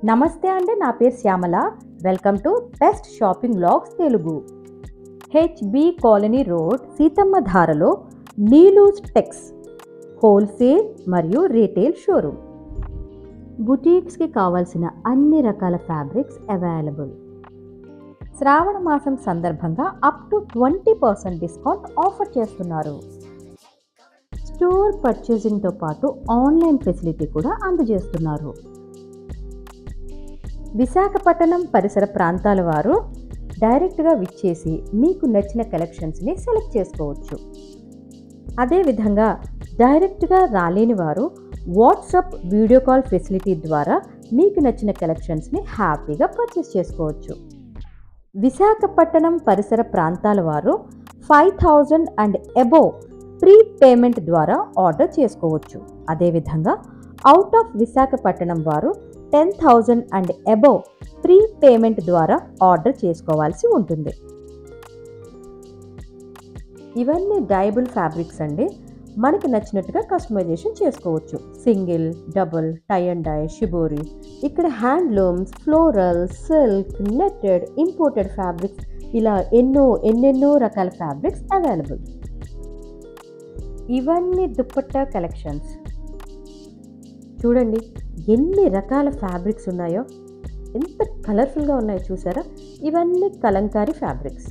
నమస్తే అండి నా పేరు Shyamala welcome to best shopping blogs Telugu HB colony road Seethamma ధారలో నీలూస్ టెక్స్ హోల్సేల్ మరియు రీటైల్ షోరూమ్ బుటీక్స్కి కావాల్సిన అన్ని రకాల ఫ్యాబ్రిక్స్ అవైలబుల్ శ్రావణ మాసం సందర్భంగా up to twenty percent discount offer చేస్తున్నారు స్టోర్ పర్చేసింగ్తో పాటు ఆన్లైన్ ఫెసిలిటీ కూడా అందజేస్తున్నారు విశాఖపట్నం పరిసర ప్రాంతాల వారు డైరెక్ట్గా విచ్చేసి మీకు నచ్చిన కలెక్షన్స్ని సెలెక్ట్ చేసుకోవచ్చు అదేవిధంగా డైరెక్ట్గా రాలేని వారు వాట్సాప్ వీడియో కాల్ ఫెసిలిటీ ద్వారా మీకు నచ్చిన కలెక్షన్స్ని హ్యాపీగా పర్చేస్ చేసుకోవచ్చు విశాఖపట్నం పరిసర ప్రాంతాల వారు five thousand and above pre payment ద్వారా ఆర్డర్ చేసుకోవచ్చు అదేవిధంగా అవుట్ ఆఫ్ విశాఖపట్నం వారు ten thousand and above pre payment ద్వారా ఆర్డర్ చేసుకోవాల్సి ఉంటుంది ఇవన్నీ డైబుల్ ఫ్యాబ్రిక్స్ అండి మనకి నచ్చినట్టుగా కస్టమైజేషన్ చేసుకోవచ్చు single double tie and dye shibori ఇక్కడ handlooms floral silk netted imported fabrics ఇలా ఎన్నో ఎన్నెన్నో రకాల ఫ్యాబ్రిక్స్ అవైలబుల్ ఇవన్నీ దుప్పట్టా కలెక్షన్స్ చూడండి ఎన్ని రకాల ఫ్యాబ్రిక్స్ ఉన్నాయో ఎంత కలర్ఫుల్గా ఉన్నాయో చూసారా ఇవన్నీ కలంకారీ ఫ్యాబ్రిక్స్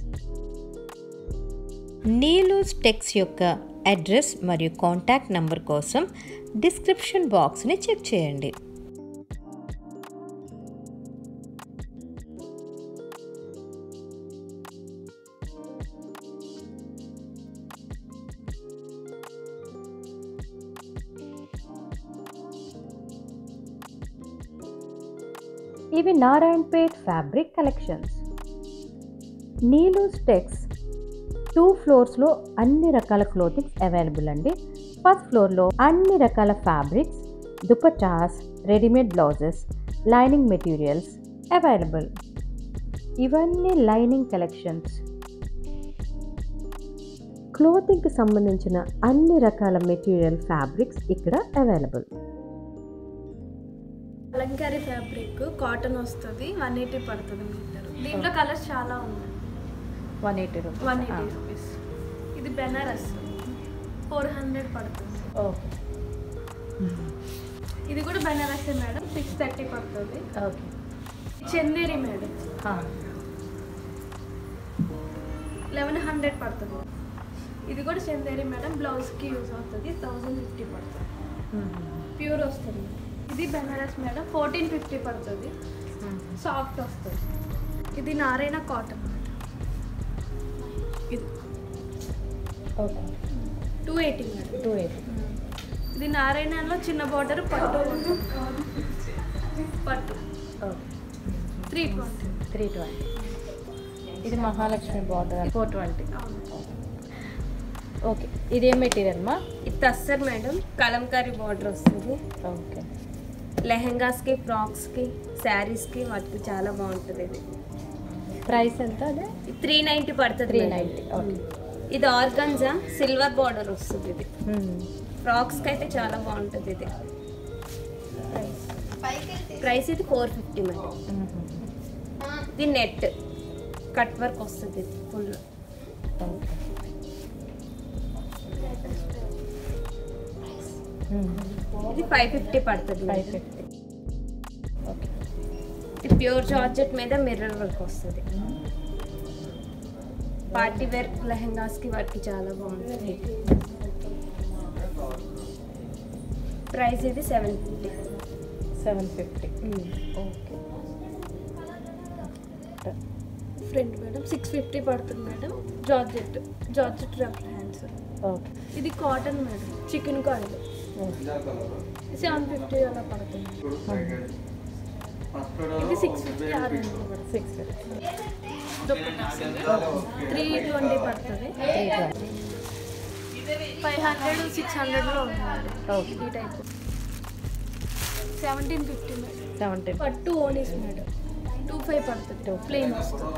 నీలూస్ టెక్స్ యొక్క అడ్రస్ మరియు కాంటాక్ట్ నంబర్ కోసం డిస్క్రిప్షన్ బాక్స్ని చెక్ చేయండి ఇవి Narayanpet fabric collections Neelu's tex two ఫ్లోర్స్లో అన్ని రకాల క్లోతింగ్స్ అవైలబుల్ అండి ఫస్ట్ ఫ్లోర్లో అన్ని రకాల fabrics dupattas readymade blouses lining materials available ఇవన్నీ లైనింగ్ కలెక్షన్స్ క్లోతింగ్కి సంబంధించిన అన్ని రకాల మెటీరియల్ ఫ్యాబ్రిక్స్ ఇక్కడ అవైలబుల్ అలంకారీ ఫ్యాబ్రిక్ కాటన్ వస్తుంది వన్ ఎయిటీ పడుతుంది మీటర్ దీంట్లో కలర్స్ చాలా ఉన్నాయి one eighty one eighty rupees ఇది బెనారస్ ఫోర్ హండ్రెడ్ పడుతుంది ఓకే ఇది కూడా బెనారస్ మేడం సిక్స్ థర్టీ పడుతుంది okay Chanderi madam eleven hundred పడుతుంది ఇది కూడా చందేరి మేడం బ్లౌజ్కి యూజ్ అవుతుంది థౌజండ్ ఫిఫ్టీ పడుతుంది ప్యూర్ వస్తుంది ఇది బెనారస్ మేడం ఫోర్టీన్ ఫిఫ్టీ పడుతుంది సాఫ్ట్ వస్తుంది ఇది నారాయణ కాటన్ మేడం ఇది okay two eighty madam two eighty ఇది నారాయణలో చిన్న బార్డర్ పట్టు పట్టు okay three twenty three twenty ఇది Mahalakshmi border four twenty okay ఇదేం మెటీరియల్ మా ఇది తస్సర్ మేడం కలంకారీ బార్డర్ వస్తుంది ఓకే లెహెంగాస్కి ఫ్రాక్స్కి శారీస్కి వాటికి చాలా బాగుంటుంది ఇది ప్రైస్ ఎంత అదే త్రీ నైంటీ పడుతుంది త్రీ మేడం. నైంటీ ఓకే ఇది ఆర్గంజా సిల్వర్ బార్డర్ వస్తుంది ఇది ఫ్రాక్స్కి అయితే చాలా బాగుంటుంది ఇది ప్రైస్ ఇది ఫోర్ ఫిఫ్టీ మేడం ఇది నెట్ కట్ వర్క్ వస్తుంది ఇది ఫుల్ ఓకే ఇది ఫైవ్ ఫిఫ్టీ పడుతుంది ఫైవ్ మేడం. ఫిఫ్టీ ఓకే ఇది ప్యూర్ జార్జెట్ మీద మిర్రర్ వర్క్ వస్తుంది పార్టీ వేర్ లెహెంగాస్కి వాటికి చాలా బాగుంటుంది ప్రైస్ ఇది seven fifty seven fifty okay front madam six fifty పడుతుంది madam georgette georgette rough hands okay ఇది కాటన్ మేడం చికెన్ కాయలు సెవెన్ ఫిఫ్టీ అలా పడుతుంది ఇది సిక్స్ ఫిఫ్టీ ఆరు హండ్రెడ్ పడుతుంది సిక్స్ ఫిఫ్టీ త్రీ ట్వంటీ పడుతుంది three twenty five hundred six హండ్రెడ్లో ఉంటుంది ఓకే ఈ type seventeen fifty madam seventeen పట్టు ఓనీస్ మేడం టూ ఫైవ్ పడుతుంది ప్లెయిన్ వస్తుంది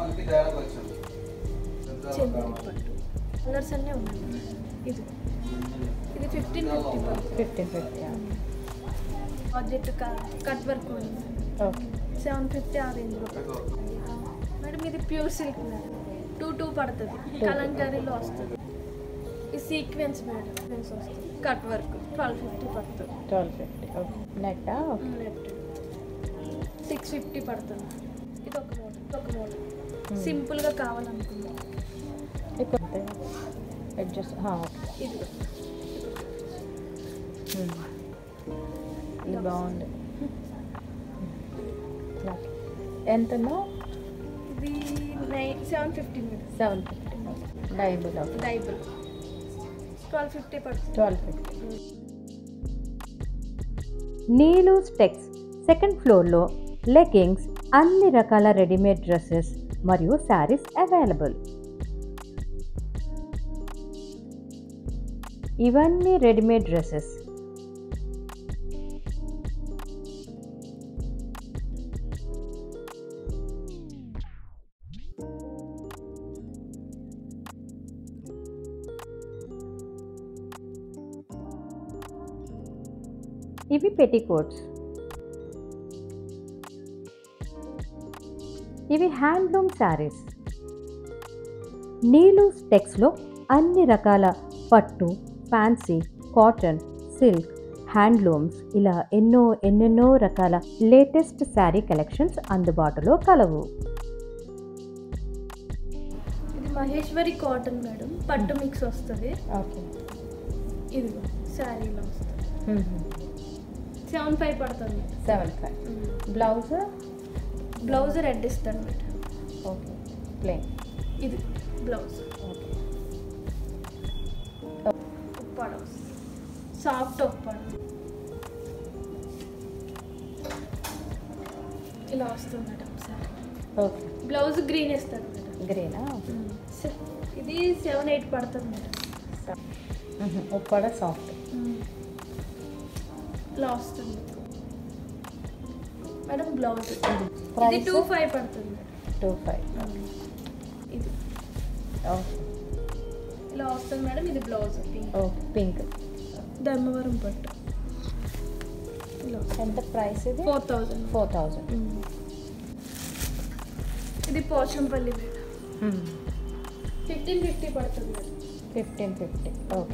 చందేరి పట్టు కలర్స్ అన్నీ ఉన్నాయి మేడం. ఇది ఇది ఫిఫ్టీన్ ఫిఫ్టీ పడుతుంది fifteen fifty project cut work ఉంది ఓకే సెవెన్ ఫిఫ్టీ ఆ రేంజ్లో పడుతుంది మేడం ఇది pure silk madam two two పడుతుంది కలంకారీలో వస్తుంది ఈ సీక్వెన్స్ మేడం సీక్వెన్స్ వస్తుంది కట్ వర్క్ ట్వెల్వ్ ఫిఫ్టీ పడుతుంది ట్వెల్వ్ ఫిఫ్టీ ఓకే నెట్టా ఓకే నెట్ సిక్స్ ఫిఫ్టీ పడుతుంది ఇది ఒక మోడల్ ఇది ఒక మోడల్ సింపుల్గా కావాలనుకున్నాం ఇక్కడ అడ్జస్ట్ ఓకే ఇది ఇది బాగుంది ఓకే ఎంతనో ఇది nine seven fifty madam seven fifty double okay double twelve fifty పడుతుంది ట్వెల్వ్ ఫిఫ్టీ నీలు స్టెక్స్ సెకండ్ ఫ్లోర్లో లెగ్గింగ్స్ అన్ని రకాల రెడీమేడ్ డ్రెస్సెస్ మరియు శారీస్ అవైలబుల్ ఇవన్నీ రెడీమేడ్ డ్రెస్సెస్ ఇవి పెట్టికోట్స్ ఇవి హ్యాండ్లూమ్ శారీస్ నీలు స్టెక్స్లో అన్ని రకాల పట్టు ఫ్యాన్సీ కాటన్ సిల్క్ హ్యాండ్లూమ్స్ ఇలా ఎన్నో ఎన్నెన్నో రకాల లేటెస్ట్ శారీ కలెక్షన్స్ అందుబాటులో కలవు ఇది మహేశ్వరి కాటన్ మేడం పట్టు మిక్స్ వస్తుంది ఓకే ఇది శారీలో వస్తుంది సెవెన్ ఫైవ్ పడుతుంది seven five blouse blouse red ఇస్తాడు మేడం ఓకే ప్లేన్ ఇది blouse okay Uppada soft Uppada ఇలా వస్తుంది madam sari okay blouse green ఇస్తాడు మేడం గ్రీనా సె- ఇది సెవెన్ ఎయిట్ పడుతుంది మేడం ఉప్పడ సాఫ్ట్ ఇలా వస్తుంది మేడం బ్లౌజ్ ఇది Price? టూ ఫైవ్ పడుతుంది మేడం టూ ఫైవ్ ఇది ఓకే ఇలా వస్తుంది మేడం ఇది blouse pink okay pink Dharmavaram పట్టు ఇలా ఎంత ప్రైస్ ఇది ఫోర్ థౌజండ్ ఫోర్ థౌజండ్ ఇది పోచంపల్లి మేడం ఫిఫ్టీన్ ఫిఫ్టీ పడుతుంది మేడం ఫిఫ్టీన్ ఫిఫ్టీ ఓకే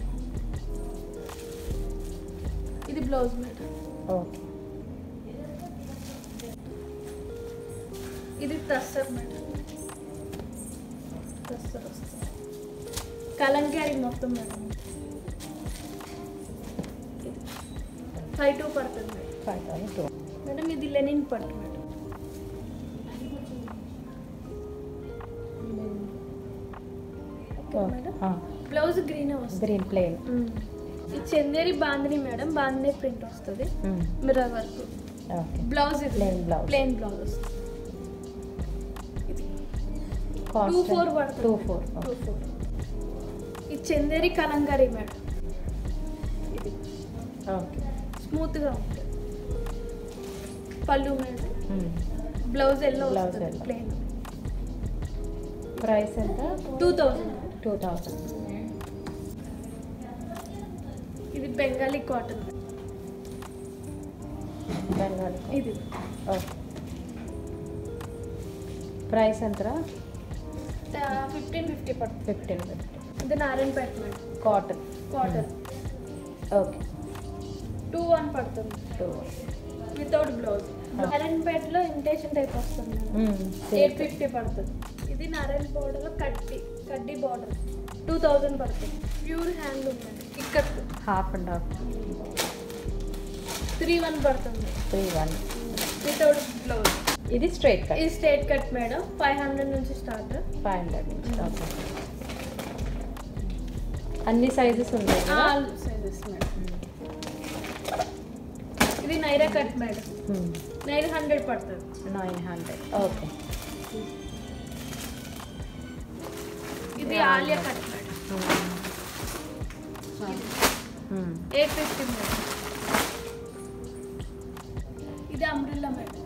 ఇది బ్లౌజ్ మేడం ఓకే ఇది టస్సర్ మేడం టస్సర్ వస్తుంది కలంకారీ మొత్తం మేడం ఇది ఫైవ్ టూ పడుతుంది madam five thousand two madam ఇది లెనిన్ పట్టు madam okay madam blouse green వస్తుంది గ్రీన్ ప్లేన్ ఇది చందేరి బాందిని మేడం బాందిని ప్రింట్ వస్తుంది మిర్రర్ వర్క్ ఓకే బ్లౌజ్ ఇది Plain blouse. ప్లెయిన్ బ్లౌజ్ వస్తుంది ఇది టూ కాస్ట్ ఫోర్ పడుతుంది టూ ఫోర్ టూ ఫోర్ ఇది చందేరి కలంకారీ మేడం ఇది ఓకే స్మూత్గా ఉంటుంది పళ్ళు మేడం బ్లౌజ్ ఎల్లో Blouse వస్తుంది yellow. ప్లెయిన్ ప్రైస్ ఎంత టూ థౌజండ్ టూ థౌసండ్ ఇది బెంగాలీ కాటన్ బెంగాల్ ఇది ఓకే ప్రైస్ ఎంతరా ఫిఫ్టీన్ ఫిఫ్టీ పడుతుంది ఫిఫ్టీన్ ఫిఫ్టీ ఇది Narayanpet madam cotton cotton okay two one పడుతుంది టూ వితౌట్ బ్లౌజ్ నారాయణపేటలో ఇంటేషన్ టైప్ వస్తుంది మేడం ఎయిట్ ఫిఫ్టీ పడుతుంది ఇది నారాయణ బోర్డర్లో కడ్డీ కడ్డీ బార్డర్ టూ థౌజండ్ పడుతుంది ప్యూర్ హ్యాండ్లూమ్ మేడం ఇక్కడ half and half three one పడుతుంది త్రీ వన్ వితౌట్ బ్లౌజ్ ఇది స్ట్రైట్ కట్ ఇది straight cut madam five hundred నుంచి స్టార్ట్ ఫైవ్ హండ్రెడ్ ఓకే అన్ని సైజెస్ ఉన్నాయి కదా? ఆల్ సైజెస్ మేడం ఇది Naira cut madam Hmm. Nine hundred పడుతుంది నైన్ హండ్రెడ్ ఓకే ఇది Alia cut madam eight fifty madam ఇది umbrella madam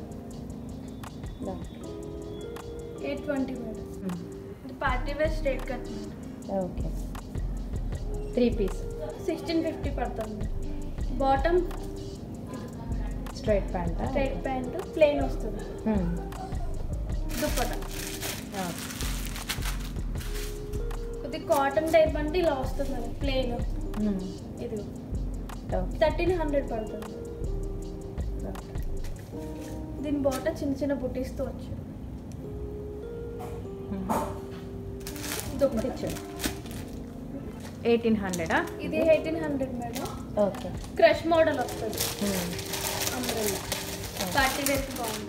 eight twenty madam ఇది party wear straight cut madam okay three piece sixteen fifty పడుతుంది bottom straight pant straight pant plain వస్తుంది దుప్పట ఇది cotton type అంటే ఇలా వస్తుంది madam plain ఇది థర్టీన్ హండ్రెడ్ పడుతుంది దీని బాట చిన్న చిన్న బుటీస్తో వచ్చు దుప్పట ఎయిటీన్ హండ్రెడా ఇది eighteen hundred madam okay crush model వస్తుంది అంబ్రెల్లా పార్టీ వేర్కి బాగుంటుంది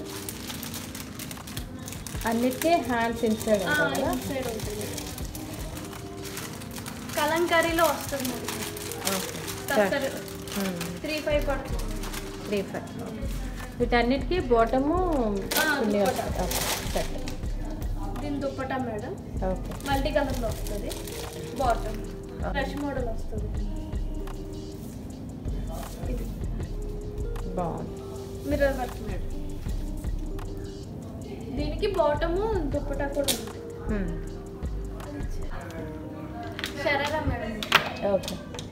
అన్నిటికీ హ్యాండ్స్ ఇన్సైడ్ ఆ, ఇన్సైడ్ ఉంటుంది కలంకారీలో వస్తుంది మనకి ఓకే త్రీ ఫైవ్ పడుతుంది త్రీ ఫైవ్ వీటన్నిటికీ బాటము ఆ, దుపట్టా. సెట్ దీని దుప్పటా మేడం ఓకే మల్టీ కలర్లో వస్తుంది బాటమ్ క్రష్ మోడల్ వస్తుంది ఇది బాగుంది మిర్రర్ వర్క్ మేడం దీనికి బాటము దుప్పటా కూడా ఉంది sharara madam okay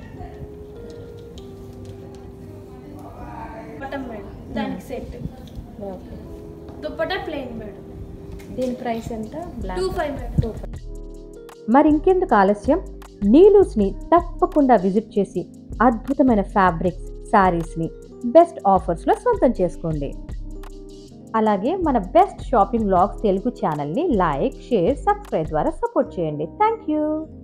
bottom madam దానికి set okay dupatta plain madam దీని ప్రైస్ ఎంత black two five madam two five మరి ఇంకెందుకు ఆలస్యం నీలూస్ని తప్పకుండా విజిట్ చేసి అద్భుతమైన ఫ్యాబ్రిక్స్ శారీస్ని బెస్ట్ ఆఫర్స్లో సొంతం చేసుకోండి అలాగే మన బెస్ట్ షాపింగ్ బ్లాగ్స్ తెలుగు ఛానల్ని లైక్ షేర్ సబ్స్క్రైబ్ ద్వారా సపోర్ట్ చేయండి థ్యాంక్ యూ